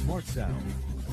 Smart Sound.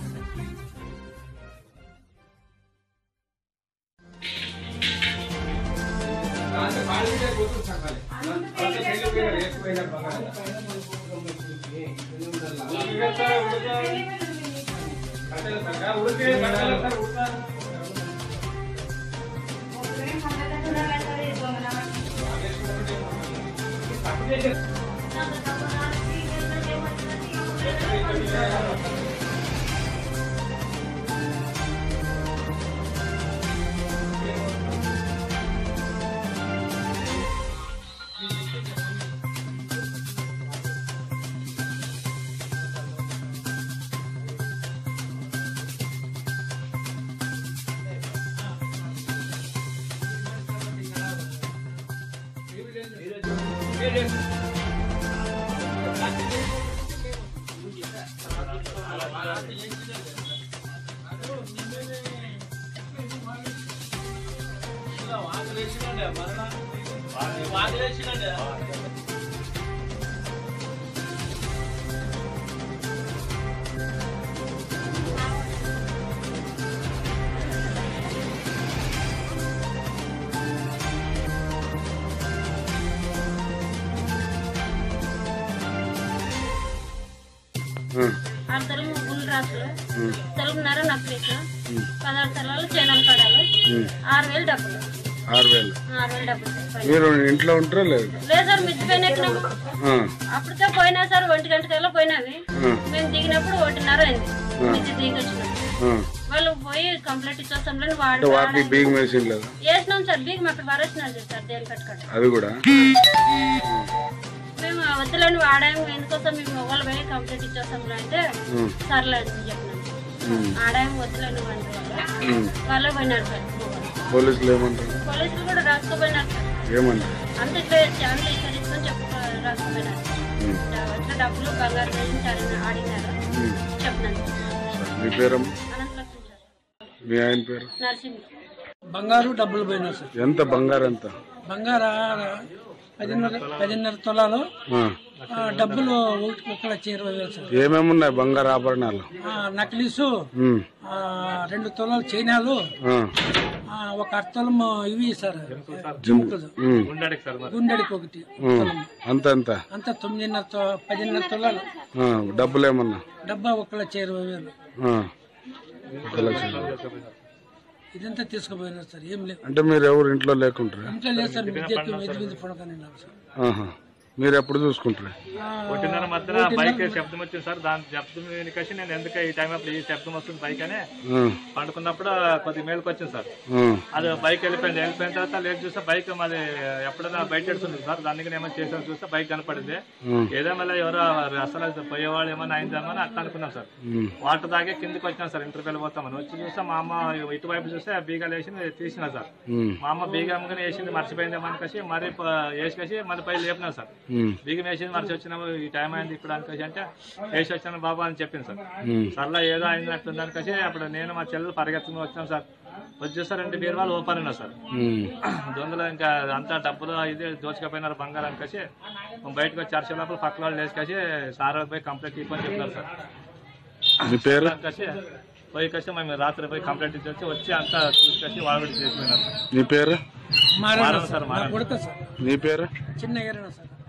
అర్ధలు ముగ్గులు రాసులు తెలుగున్నర necklace పదహారు తలాలు చేనలు కడాలు ఆరు వేలు డబ్బులు ఆరు వేలు ఆరు వేలు డబ్బులు సార్. మీరు ఇంట్లో ఉంటారా లేదు లేదు సార్ మిద్ది పైన ఎక్కినాము ఆ, అప్పటికే పోయినా సార్ ఒంటి గంటకల్లా పోయినవి ఆ, మేము దిగినప్పుడు ఒకటిన్నర అయింది మిద్ది దిగి వచ్చినాం ఆ. వాళ్ళు పోయి కంప్లైంట్ ఇచ్చేస్తాంలో అంటే వాడు వాటికి బీగ్ మెషిన్ లేదా వేసినాం సార్ బీగం అక్కడ వరేసినారు సార్ దేని కట్టుకాడ అది కూడా మేము వద్దులని వాడాము ఎందుకోసం మేము ఒకళ్ళు పోయి కంప్లైంట్ ఇచ్చేస్తాంలో అంటే ఉమ్, సర్లే అని చెప్పినాం ఉమ్, ఆడాము వద్దులని వాళ్ళు ఉమ్. వాళ్ళే పోయినారు సార్ పోలీసులు ఏమంటారు పోలీసులు కూడా రాసుకోపోయినారు సార్ ఏమంటారు అంత ఇట్లా ఛాన్స్ ఇచ్చారు చెప్పి రాసుకోపోయినారు ఉమ్, ఇట్లా డబ్బులు బంగారు వేయించారని అడిగినారు ఉమ్. చెప్పినాను మీ పేరమ్మ అనంతలక్ష్మి సార్ మీ ఆయన పేరు నరసింహ బంగారు డబ్బులు పోయినా సార్ ఎంత బంగారు ఎంత బంగారు పదిన్నర పదిన్నర తులాలు ఆ. ఆ, డబ్బులు ఒకటి ఒక లక్ష ఇరవై వేలు సార్ ఏమేమి ఉన్నాయి బంగారు ఆభరణాలు ఆ, నక్లీసు ఉమ్, ఆ, రెండు తులాలు చైనాలు ఆ, ఆ, ఒక అర్థలం ఇవి సార్ జిమ్ ఉమ్, గుండెడికి ఒకటి ఉమ్. అంత ఎంత అంతా తొమ్మిదిన్నర తు- పదిన్నర తులాలు ఆ, డబ్బులు ఏమన్నా డబ్బా ఒక లక్ష ఇరవై వేలు ఆ. ఒక లక్ష. ఇదంతా తీసుకుపోయినారు సార్ ఏం లేదు అంటే మీరు ఎవరు ఇంట్లో లేకుంటారా ఇంట్లో లేదు సార్ విద్యకు మీద మీద పడకని సార్ ఆహా. మీరు ఎప్పుడు చూసుకుంటారు ఆ, ఒకటిన్నర మధ్యన బైక్ శబ్దం వచ్చింది సార్ దాని శబ్దం వినికసి నేను ఎందుకు ఈ టైం అప్పుడు ఈ శబ్దం వస్తుంది బైక్ అని పండుకున్నప్పుడు కొద్దిగా మేలుకు వచ్చింది సార్ అది బైక్ వెళ్ళిపోయింది వెళ్ళిపోయిన తర్వాత లేట్ చూస్తే బైక్ మాది ఎప్పుడైనా బయట ఎడుతుంది సార్ దానికి ఏమైనా చేసాను చూస్తే బైక్ కనపడింది ఏదో మళ్ళీ ఎవరో అసలు పోయేవాళ్ళు ఏమైనా అయిందేమని అట్లా అనుకున్నాం సార్ వాటర్ దాగే కిందికి వచ్చినాం సార్ ఇంటర్వ్యూలు పోతామని వచ్చి చూస్తే మా అమ్మ ఇటువైపు చూస్తే బీగాలు వేసి తీసిన సార్ మా అమ్మ బీగంగానే వేసింది మర్చిపోయిందేమో అనుకసి మరి వేసుకేసి మళ్ళీ పై లేపినా సార్ బీగం వేసింది మర్చి వచ్చినాము ఈ టైం అయింది ఇప్పుడు అనుకోసి అంటే వేసి వచ్చాను బాబా అని చెప్పింది సార్ సర్లా ఏదో అయింది అనుకోసి అప్పుడు నేను మా చెల్లెలు పరిగెత్తుకుని వచ్చాను సార్ వచ్చి చూస్తే రెండు బీరువాలు ఓపెన్ ఉన్నా సార్ దొంగలు ఇంకా అంతా డబ్బులు ఇది దోచుకపోయినారు బంగారం అనుకోసి బయటకు వచ్చి అరిసే లోపల పక్క వాళ్ళు వేసుకొచ్చి సార్ పోయి కంప్లైంట్ ఇవ్వని చెప్పారు సార్ మీ పేరు కసి పోయి కసి మేము రాత్రి పోయి కంప్లైంట్ ఇచ్చి వచ్చి వచ్చి అంతా చూసుకొచ్చి వాళ్ళు చేసిపోయినారు సార్ మీ పేరు మారాడు మారాడు సార్, సార్ నా మారాడు. కొడుకు సార్ మీ పేరు చిన్న ఏరైనా సార్